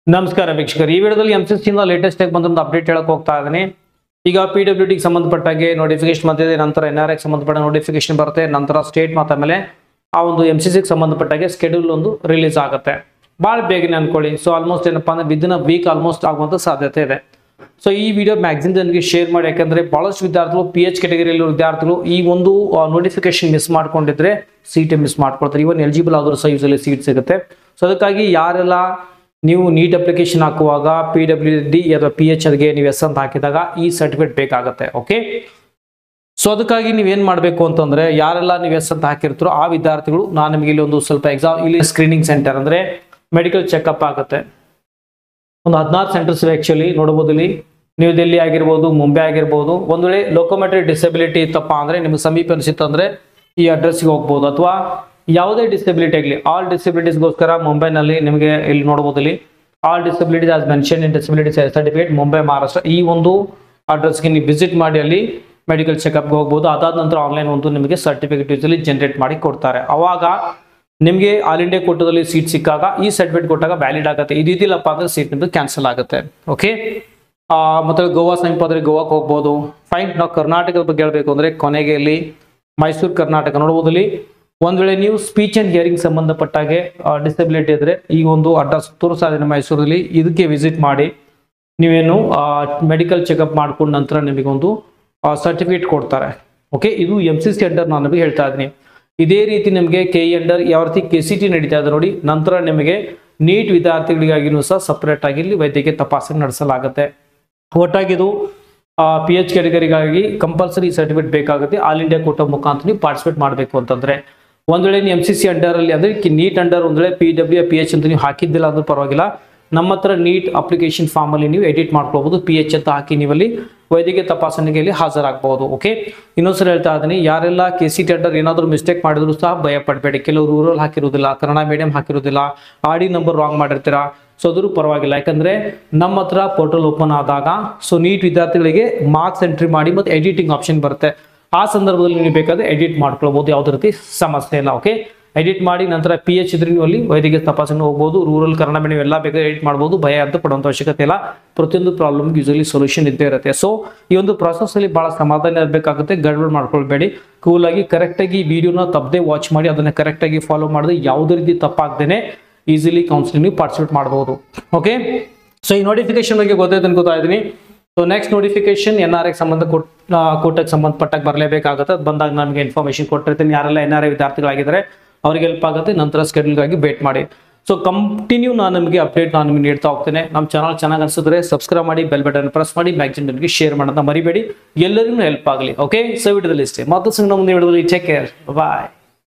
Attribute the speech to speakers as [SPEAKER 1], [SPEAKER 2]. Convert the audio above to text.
[SPEAKER 1] ನಮಸ್ಕಾರ ವೀಕ್ಷಕರು ಈ ವಿಡಿಯೋದಲ್ಲಿ ಎಂ ಸಿ ಇಂದ ಲೇಟೆಸ್ಟ್ ಆಗಿ ಬಂದೊಂದು ಅಪ್ಡೇಟ್ ಹೇಳಕ್ ಹೋಗ್ತಾ ಇದ್ದೀನಿ ಈಗ ಪಿ ಡಬ್ಲ್ಯೂ ಟಿಗೆ ಸಂಬಂಧಪಟ್ಟಾಗೆ ನೋಟಿಫಿಕೇಶನ್ ಬಂದಿದೆ ನಂತರ ಎನ್ ಆರ್ ಐಗೆ ಸಂಬಂಧಪಟ್ಟ ನೋಟಿಫಿಕೇಶನ್ ಬರುತ್ತೆ ನಂತರ ಸ್ಟೇಟ್ ಮತ್ತು ಆಮೇಲೆ ಆ ಒಂದು ಎಂ ಸಿ ಸಿಗೆ ಸಂಬಂಧಪಟ್ಟಾಗೆ ಸ್ಕೆಡ್ಯೂಲ್ ಒಂದು ರಿಲೀಸ್ ಆಗುತ್ತೆ ಭಾಳ ಬೇಗನೆ ಅನ್ಕೊಳ್ಳಿ ಸೊ ಆಲ್ಮೋಸ್ಟ್ ಏನಪ್ಪಾ ಅಂದ್ರೆ ವಿದಿನ್ ಅ ವೀಕ್ ಆಲ್ಮೋಸ್ಟ್ ಆಗುವಂಥ ಸಾಧ್ಯತೆ ಇದೆ ಸೊ ಈ ವಿಡಿಯೋ ಮ್ಯಾಕ್ಸಿಮಮ್ ಜನರಿಗೆ ಶೇರ್ ಮಾಡಿ ಯಾಕಂದ್ರೆ ಬಹಳಷ್ಟು ವಿದ್ಯಾರ್ಥಿಗಳು ಪಿ ಎಚ್ ಕೆಟಗರಿಯಲ್ಲಿ ವಿದ್ಯಾರ್ಥಿಗಳು ಈ ಒಂದು ನೋಟಿಫಿಕೇಶನ್ ಮಿಸ್ ಮಾಡ್ಕೊಂಡಿದ್ರೆ ಸೀಟ್ ಮಿಸ್ ಮಾಡ್ಕೊಳ್ತಾರೆ ಇವನ್ ಎಲಿಜಿಬಲ್ ಆದರೂ ಸಹ ಯೂಸಲಿ ಸೀಟ್ ಸಿಗುತ್ತೆ ಸೊ ಅದಕ್ಕಾಗಿ ಯಾರೆಲ್ಲ ನೀವು ನೀಟ್ ಅಪ್ಲಿಕೇಶನ್ ಹಾಕುವಾಗ ಪಿ ಡಬ್ಲ್ಯೂ ಡಿ ಅಥವಾ ಪಿ ಎಚ್ ಅದ್ಗೆ ನೀವು ಎಸ್ ಅಂತ ಹಾಕಿದಾಗ ಈ ಸರ್ಟಿಫಿಕೇಟ್ ಬೇಕಾಗುತ್ತೆ ಓಕೆ ಸೊ ಅದಕ್ಕಾಗಿ ನೀವೇನ್ ಮಾಡಬೇಕು ಅಂತಂದ್ರೆ ಯಾರೆಲ್ಲ ನೀವು ಎಸ್ ಅಂತ ಹಾಕಿರ್ತೀರೋ ಆ ವಿದ್ಯಾರ್ಥಿಗಳು ನಾನು ನಿಮಗೆ ಇಲ್ಲಿ ಒಂದು ಸ್ವಲ್ಪ ಎಕ್ಸಾಮ್ ಇಲ್ಲಿ ಸ್ಕ್ರೀನಿಂಗ್ ಸೆಂಟರ್ ಅಂದ್ರೆ ಮೆಡಿಕಲ್ ಚೆಕಪ್ ಆಗುತ್ತೆ ಒಂದು ಹದಿನಾರು ಸೆಂಟರ್ಸ್ ಇವೆ ಆಕ್ಚುಲಿ ನೋಡಬಹುದು ಇಲ್ಲಿ ನ್ಯೂ ದೆಹಲಿ ಆಗಿರ್ಬೋದು ಮುಂಬೈ ಆಗಿರ್ಬೋದು ಒಂದ್ ವೇಳೆ ಲೋಕೋಮೆಟ್ರಿ ಡಿಸಬಿಲಿಟಿ ಇತ್ತಪ್ಪ ಅಂದ್ರೆ ನಿಮ್ಗೆ ಸಮೀಪ ಅನಿಸಿತ್ತು ಅಂದ್ರೆ ಈ ಅಡ್ರೆಸ್ಗೆ ಹೋಗ್ಬೋದು ಅಥವಾ ಯಾವುದೇ ಡಿಸಬಿಲಿಟಿ ಆಗಲಿ ಆಲ್ ಡಿಸಬಿಲಿಟೀಸ್ಗೋಸ್ಕರ ಮುಂಬೈನಲ್ಲಿ ನಿಮಗೆ ಇಲ್ಲಿ ನೋಡಬಹುದು ಇಲ್ಲಿ all disabilities as mention in disability certificate Mumbai Maharashtra ಈ ಒಂದು ಅಡ್ರೆಸ್ಗೆ ನೀವು ವಿಸಿಟ್ ಮಾಡಿ ಅಲ್ಲಿ ಮೆಡಿಕಲ್ ಚೆಕಪ್ಗೆ ಹೋಗ್ಬೋದು ಅದಾದ ನಂತರ ಆನ್ಲೈನ್ ಒಂದು ನಿಮಗೆ ಸರ್ಟಿಫಿಕೇಟ್ ಯೂಸಲಿ ಜನರೇಟ್ ಮಾಡಿ ಕೊಡ್ತಾರೆ ಅವಾಗ ನಿಮಗೆ ಆಲ್ ಇಂಡಿಯಾ ಕೋಟದಲ್ಲಿ ಸೀಟ್ ಸಿಕ್ಕಾಗ ಈ ಸರ್ಟಿಫಿಕೇಟ್ ಕೊಟ್ಟಾಗ ವ್ಯಾಲಿಡ್ ಆಗುತ್ತೆ ಇದಿದ್ದಿಲ್ಲಪ್ಪ ಅಂದ್ರೆ ಸೀಟ್ ನಿಮ್ದು ಕ್ಯಾನ್ಸಲ್ ಆಗುತ್ತೆ ಓಕೆ ಮತ್ತೆ ಗೋವಾ ಸಮೀಪ ಆದ್ರೆ ಗೋವಾಕ್ಕೆ ಹೋಗ್ಬೋದು ಫೈನ್ ನಾವು ಕರ್ನಾಟಕದ ಬಗ್ಗೆ ಹೇಳ್ಬೇಕು ಅಂದ್ರೆ ಕೊನೆಗೆ ಇಲ್ಲಿ ಮೈಸೂರು ಕರ್ನಾಟಕ ನೋಡ್ಬೋದು ಇಲ್ಲಿ ಒಂದ್ ವೇಳೆ ನೀವು ಸ್ಪೀಚ್ ಅಂಡ್ ಹಿಯರಿಂಗ್ ಸಂಬಂಧಪಟ್ಟಾಗೆ ಡಿಸಬಿಲಿಟಿ ಇದ್ರೆ ಈ ಒಂದು ಅಡ್ರೆಸ್ ಸುತ್ತೂರು ಸಾಧನೆ ಮೈಸೂರಲ್ಲಿ ಇದಕ್ಕೆ ವಿಸಿಟ್ ಮಾಡಿ ನೀವೇನು ಮೆಡಿಕಲ್ ಚೆಕಪ್ ಮಾಡ್ಕೊಂಡ ನಂತರ ನಿಮಗೊಂದು ಸರ್ಟಿಫಿಕೇಟ್ ಕೊಡ್ತಾರೆ ಓಕೆ ಇದು ಎಂ ಸಿ ಸಿ ಅಂಡರ್ ನಾನು ನಿಮಗೆ ಹೇಳ್ತಾ ಇದ್ದೀನಿ ಇದೇ ರೀತಿ ನಿಮಗೆ ಕೆ ಇ ಅಂಡರ್ ಯಾವ ರೀತಿ ಕೆ ಸಿ ಟಿ ನಡೀತಾ ಇದೆ ನೋಡಿ ನಂತರ ನಿಮಗೆ ನೀಟ್ ವಿದ್ಯಾರ್ಥಿಗಳಿಗಾಗಿನೂ ಸಹ ಸಪರೇಟ್ ಆಗಿ ಇಲ್ಲಿ ವೈದ್ಯಕೀಯ ತಪಾಸಣೆ ನಡೆಸಲಾಗುತ್ತೆ ಒಟ್ಟಾಗಿ ಇದು ಪಿ ಎಚ್ ಕೆಟಗರಿಗಾಗಿ ಕಂಪಲ್ಸರಿ ಸರ್ಟಿಫಿಕೇಟ್ ಬೇಕಾಗುತ್ತೆ ಆಲ್ ಇಂಡಿಯಾ ಕೋಟ ಮುಖಾಂತರ ನೀವು ಪಾರ್ಟಿಸಿಪೇಟ್ ಮಾಡಬೇಕು ಅಂತಂದ್ರೆ ಒಂದ್ ವೇಳೆ ನೀವು ಎಂ ಸಿ ಸಿ ಅಂಡರ್ ಅಲ್ಲಿ ಅಂದ್ರೆ ನೀಟ್ ಅಂಡರ್ ಒಂದ್ ವೇಳೆ ಪಿ ಡಬ್ಲ್ಯೂ ಪಿ ಎಚ್ ಅಂತ ನೀವು ಹಾಕಿದ್ದಿಲ್ಲ ಅಂದ್ರೂ ಪರವಾಗಿಲ್ಲ ನಮ್ಮ ಹತ್ರ ನೀಟ್ ಅಪ್ಲಿಕೇಶನ್ ಫಾರ್ಮ್ ಅಲ್ಲಿ ನೀವು ಎಡಿಟ್ ಮಾಡ್ಕೋಬಹುದು ಪಿ ಎಚ್ ಅಂತ ಹಾಕಿ ನೀವಲ್ಲಿ ವೈದ್ಯಕೀಯ ತಪಾಸಣೆಗೆ ಇಲ್ಲಿ ಹಾಜರಾಗಬಹುದು ಓಕೆ ಇನ್ನೊಂದ್ಸಲ ಹೇಳ್ತಾ ಇದ್ದೀನಿ ಯಾರೆಲ್ಲ ಕೆ ಸಿ ಟಿ ಅಂಡರ್ ಏನಾದರೂ ಮಿಸ್ಟೇಕ್ ಮಾಡಿದ್ರು ಸಹ ಭಯ ಪಡಬೇಡಿ ಕೆಲವರು ರೂರಲ್ ಹಾಕಿರೋದಿಲ್ಲ ಕನ್ನಡ ಮೀಡಿಯಂ ಹಾಕಿರೋದಿಲ್ಲ ಆಡಿ ನಂಬರ್ ರಾಂಗ್ ಮಾಡಿರ್ತೀರಾ ಸೊ ಅದರೂ ಪರವಾಗಿಲ್ಲ ಯಾಕಂದ್ರೆ ನಮ್ಮ ಹತ್ರ ಪೋರ್ಟಲ್ ಓಪನ್ ಆದಾಗ ಸೊ ನೀಟ್ ವಿದ್ಯಾರ್ಥಿಗಳಿಗೆ ಮಾರ್ಕ್ಸ್ ಎಂಟ್ರಿ ಮಾಡಿ ಮತ್ತೆ ಎಡಿಟಿಂಗ್ ಆಪ್ಷನ್ ಬರುತ್ತೆ ಆ ಸಂದರ್ಭದಲ್ಲಿ ನೀವು ಬೇಕಾದ್ರೆ ಎಡಿಟ್ ಮಾಡ್ಕೊಳ್ಬಹುದು ಯಾವುದೇ ರೀತಿ ಸಮಸ್ಯೆ ಇಲ್ಲ ಓಕೆ ಎಡಿಟ್ ಮಾಡಿ ನಂತರ ಪಿ ಎಚ್ ಇದ್ರೆ ನೀವು ಅಲ್ಲಿ ವೈದ್ಯಕೀಯ ತಪಾಸಣೆ ಹೋಗ್ಬೋದು ರೂರಲ್ ಕನ್ನಡ ಮೀಡಿಯಂ ಎಲ್ಲ ಬೇಕಾದ್ರೆ ಎಡಿಟ್ ಮಾಡ್ಬೋದು ಭಯ ಅಂತ ಪಡುವಂತ ಅವಶ್ಯಕತೆ ಇಲ್ಲ ಪ್ರತಿಯೊಂದು ಪ್ರಾಬ್ಲಮ್ ಯೂಸಲಿ ಸೊಲ್ಯೂಷನ್ ಇದ್ದೇ ಇರುತ್ತೆ ಸೊ ಈ ಒಂದು process ಅಲ್ಲಿ ಬಹಳ ಸಮಾಧಾನ ಇರಬೇಕಾಗುತ್ತೆ ಗಡ್ಬಡ್ ಮಾಡ್ಕೊಳ್ಬೇಡಿ ಕೂಲ್ ಆಗಿ ಕರೆಕ್ಟ್ ಆಗಿ ವಿಡಿಯೋನ ತಪ್ಪದೆ ವಾಚ್ ಮಾಡಿ ಅದನ್ನ ಕರೆಕ್ಟ್ ಆಗಿ ಫಾಲೋ ಮಾಡಿದ್ರೆ ಯಾವುದೇ ರೀತಿ ತಪ್ಪಾಗ್ದೇನೆ ಈಸಿಲಿ ಕೌನ್ಸಿಲಿಂಗ್ ನೀವು ಪಾರ್ಟಿಸಿಪೇಟ್ ಮಾಡಬಹುದು ಓಕೆ ಸೊ ಈ ನೋಟಿಫಿಕೇಶನ್ ಬಗ್ಗೆ ಗೊತ್ತಾಯ್ತು ಅನ್ಕೋತಾ ಇದ್ದೀನಿ so next notification N R I ಸಂಬಂಧ ಕೋಟಕ್ಕೆ ಸಂಬಂಧಪಟ್ಟಾಗ ಬರಲೇಬೇಕಾಗುತ್ತೆ ಅದು ಬಂದಾಗ ನಮಗೆ ಇನ್ಫಾರ್ಮೇಶನ್ ಕೊಟ್ಟಿರ್ತೀನಿ ಯಾರೆಲ್ಲ ಎನ್ ಆರ್ ಐ ವಿದ್ಯಾರ್ಥಿಗಳಾಗಿದ್ದಾರೆ ಅವ್ರಿಗೆ ಹೆಲ್ಪ್ ಆಗುತ್ತೆ ನಂತರ ಸ್ಕೆಡ್ಯೂಲ್ಗಾಗಿ ವೇಟ್ ಮಾಡಿ ಸೊ ಕಂಟಿನ್ಯೂ ನಾನು ನಿಮಗೆ ಅಪ್ಡೇಟ್ ನಾನು ನಿಮಗೆ ನೀಡ್ತಾ ಹೋಗ್ತೇನೆ ನಮ್ಮ ಚಾನಲ್ ಚೆನ್ನಾಗಿ ಅನಿಸಿದ್ರೆ ಸಬ್ಸ್ಕ್ರೈಬ್ ಮಾಡಿ ಬೆಲ್ ಬಟನ್ ಪ್ರೆಸ್ ಮಾಡಿ ಮ್ಯಾಕ್ಸಿಮಮ್ ಜನರಿಗೆ ಶೇರ್ ಮಾಡೋದನ್ನ ಮರಿಬೇಡಿ ಎಲ್ಲರಿಗೂ ಹೆಲ್ಪ್ ಆಗಲಿ ಓಕೆ ಸೊ ವಿಡಿಯೋದಲ್ಲಿ ಇಷ್ಟೇ ಮತ್ತೆ ಸಿಗೋಣ ಮುಂದೆ ವಿಡಿಯೋದಲ್ಲಿ ಟೇಕ್ ಕೇರ್ ಬಾಯ್